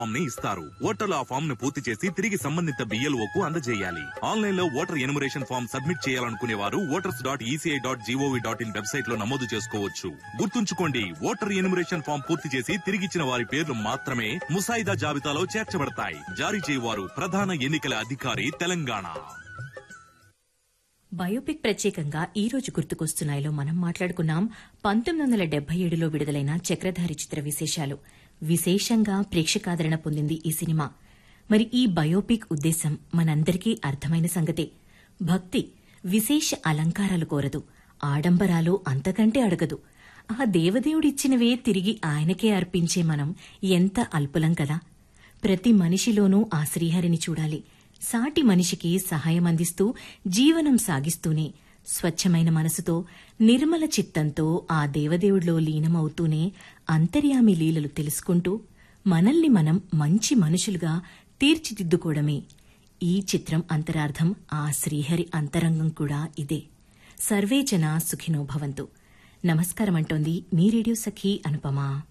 form ని ఇస్తారు ఓటర్లు ఆ ఫామ్ ను పూర్తి చేసి తిరిగి సంబంధిత బిఎల్ఓ కు అందజేయాలి ఆన్లైన్ లో ఓటర్ ఎనుమరేషన్ ఫామ్ సబ్మిట్ చేయాలనుకునే వారు voters dot ECI dot GOV dot in website లో నమోదు చేసుకోవచ్చు గుర్తుంచుకోండి ఓటర్ ఎనుమరేషన్ ఫామ్ పూర్తి చేసి తిరిగిచ్చిన వారి పేర్లు మాత్రమే ముసాయిదా జాబితాలో చేర్చబడతాయి జారీ చేయవారు ప్రధాన ఎన్నికల అధికారి తెలంగాణ బయోపిక్ ప్రత్యేకంగా ఈ రోజు గుర్తుకొస్తున్నాయిలో మనం మాట్లాడుకున్నాం పంతొమ్మిది వందల డెబ్బై ఏడులో విడుదలైన చక్రధారి చిత్ర విశేషాలు విశేషంగా ప్రేక్షకాదరణ పొందింది ఈ సినిమా మరి ఈ బయోపిక్ ఉద్దేశం మనందరికీ అర్థమైన సంగతే భక్తి విశేష అలంకారాలు కోరదు ఆడంబరాలు అంతకంటే అడగదు ఆ దేవదేవుడిచ్చినవే తిరిగి ఆయనకే అర్పించే మనం ఎంత అల్పులం కదా ప్రతి మనిషిలోనూ ఆ శ్రీహరిని చూడాలి సాటి మనిషికి సహాయం అందిస్తూ జీవనం సాగిస్తూనే స్వచ్ఛమైన మనసుతో నిర్మల చిత్తంతో ఆ దేవదేవుడిలో లీనమవుతూనే అంతర్యామి లీలలు తెలుసుకుంటూ మనల్ని మనం మంచి మనుషులుగా తీర్చిదిద్దుకోవడమే ఈ చిత్రం అంతరార్థం ఆ శ్రీహరి అంతరంగం కూడా ఇదే సర్వే జన సుఖినో భవంతు నమస్కారం అంటోంది మీ రేడియో సఖి అనుపమ